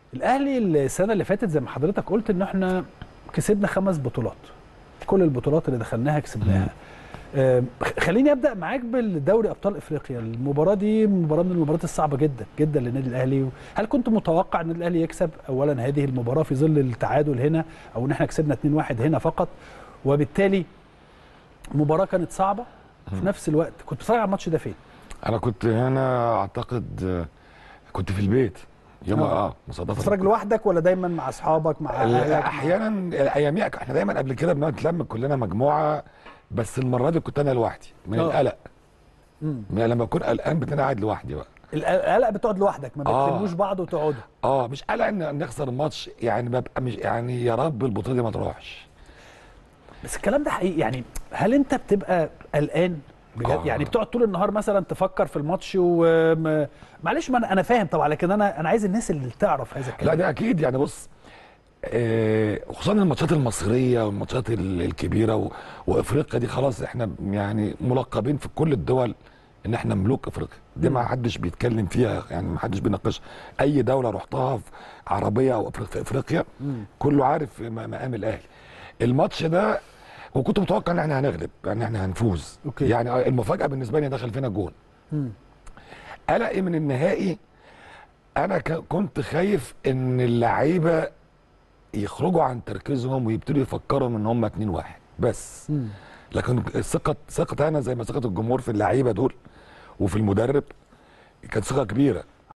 الاهلي السنه اللي فاتت زي ما حضرتك قلت ان احنا كسبنا خمس بطولات كل البطولات اللي دخلناها كسبناها آم، خ- خليني ابدا معاك بالدوري ابطال افريقيا المباراه دي مباراه من المباريات الصعبه جدا جدا للنادي الاهلي هل كنت متوقع ان الاهلي يكسب اولا هذه المباراه في ظل التعادل هنا او ان احنا كسبنا 2-1 هنا فقط وبالتالي مباراه كانت صعبه في نفس الوقت كنت بتتفرج على الماتش ده فين انا كنت هنا اعتقد آه، كنت في البيت يوم آه. اه مصادفه بتتفرج لوحدك ولا دايما مع اصحابك مع ال- اهلك احيانا اياميها احنا دايما قبل كده بنقعد نتلم كلنا مجموعه بس المره دي كنت انا لوحدي من آه. القلق مم. من لما اكون قلقان بتبقى قاعد لوحدي بقى القلق بتقعد لوحدك ما آه. بتكلموش بعض وتقعدوا اه مش قلق ان نخسر الماتش يعني ببقى مش يعني يا رب البطوله دي ما تروحش بس الكلام ده حقيقي يعني هل انت بتبقى قلقان بجد آه. يعني بتقعد طول النهار مثلا تفكر في الماتش وم... معلش ما انا انا فاهم طبعا لكن انا انا عايز الناس اللي تعرف هذا لا الكلام ده اكيد يعني بص آه، خصوصا الماتشات المصريه والماتشات ال- الكبيره و... وافريقيا دي خلاص احنا يعني ملقبين في كل الدول ان احنا ملوك افريقيا دي ما حدش بيتكلم فيها يعني ما حدش بيناقش اي دوله رحتها في عربيه او أفريق- في افريقيا كله عارف م- مقام الاهلي الماتش ده وكنت متوقع ان احنا هنغلب يعني احنا هنفوز أوكي. يعني المفاجاه بالنسبه لي دخل فينا جون مم. قلقي من النهائي انا ك- كنت خايف ان اللعيبه يخرجوا عن تركيزهم ويبتدوا يفكروا ان هم 2 1 بس مم. لكن ثقه ثقه انا زي ما ثقه الجمهور في اللعيبه دول وفي المدرب كانت ثقه كبيره